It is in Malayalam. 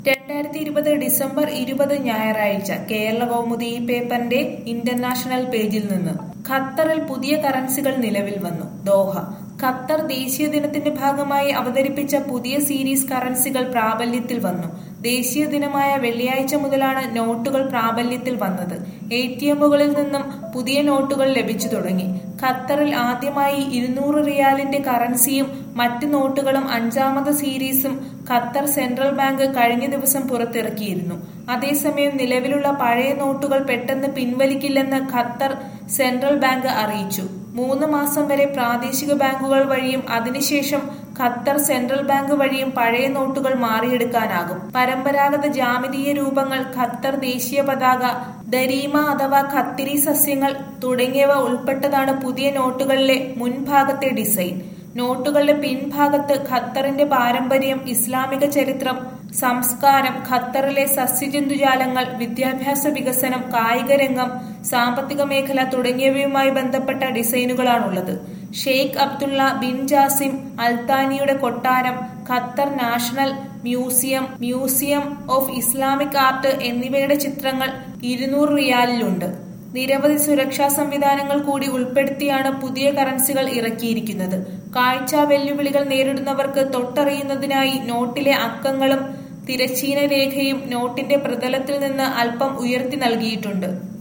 രണ്ടായിരത്തി ഇരുപത് ഡിസംബർ ഇരുപത് ഞായറാഴ്ച കേരള കൗമുദി ഈ പേപ്പറിന്റെ ഇന്റർനാഷണൽ പേജിൽ നിന്ന് ഖത്തറിൽ പുതിയ കറൻസികൾ നിലവിൽ വന്നു ദോഹ ഖത്തർ ദേശീയ ദിനത്തിന്റെ ഭാഗമായി അവതരിപ്പിച്ച പുതിയ സീരീസ് കറൻസികൾ പ്രാബല്യത്തിൽ വന്നു ദേശീയ ദിനമായ വെള്ളിയാഴ്ച മുതലാണ് നോട്ടുകൾ പ്രാബല്യത്തിൽ വന്നത് എ ടി എമ്മുകളിൽ നിന്നും പുതിയ നോട്ടുകൾ ലഭിച്ചു തുടങ്ങി ഖത്തറിൽ ആദ്യമായി ഇരുന്നൂറ് റിയാലിന്റെ കറൻസിയും മറ്റ് നോട്ടുകളും അഞ്ചാമത് സീരീസും ഖത്തർ സെൻട്രൽ ബാങ്ക് കഴിഞ്ഞ ദിവസം പുറത്തിറക്കിയിരുന്നു അതേസമയം നിലവിലുള്ള പഴയ നോട്ടുകൾ പെട്ടെന്ന് പിൻവലിക്കില്ലെന്ന് ഖത്തർ സെൻട്രൽ ബാങ്ക് അറിയിച്ചു മൂന്ന് മാസം വരെ പ്രാദേശിക ബാങ്കുകൾ വഴിയും അതിനുശേഷം ഖത്തർ സെൻട്രൽ ബാങ്ക് വഴിയും പഴയ നോട്ടുകൾ മാറിയെടുക്കാനാകും പരമ്പരാഗത ജാമിതീയ രൂപങ്ങൾ ഖത്തർ ദേശീയ പതാക ദരീമ അഥവാ ഖത്തിരി സസ്യങ്ങൾ തുടങ്ങിയവ ഉൾപ്പെട്ടതാണ് പുതിയ നോട്ടുകളിലെ മുൻഭാഗത്തെ ഡിസൈൻ നോട്ടുകളുടെ പിൻഭാഗത്ത് ഖത്തറിന്റെ പാരമ്പര്യം ഇസ്ലാമിക ചരിത്രം സംസ്കാരം ഖത്തറിലെ സസ്യജന്തുജാലങ്ങൾ വിദ്യാഭ്യാസ വികസനം കായിക രംഗം സാമ്പത്തിക മേഖല തുടങ്ങിയവയുമായി ബന്ധപ്പെട്ട ഡിസൈനുകളാണുള്ളത് ഷെയ്ഖ് അബ്ദുള്ള ബിൻ ജാസിം അൽത്താനിയുടെ കൊട്ടാരം Qatar national museum museum of Islamic art എന്നിവയുടെ ചിത്രങ്ങൾ ഇരുന്നൂറ് റിയാലിലുണ്ട് നിരവധി സുരക്ഷാ സംവിധാനങ്ങൾ കൂടി ഉൾപ്പെടുത്തിയാണ് പുതിയ കറൻസികൾ ഇറക്കിയിരിക്കുന്നത് കാഴ്ച വെല്ലുവിളികൾ നേരിടുന്നവർക്ക് തൊട്ടറിയുന്നതിനായി നോട്ടിലെ അക്കങ്ങളും തിരശ്ചീന രേഖയും നോട്ടിന്റെ പ്രതലത്തിൽ നിന്ന് അല്പം ഉയർത്തി നൽകിയിട്ടുണ്ട്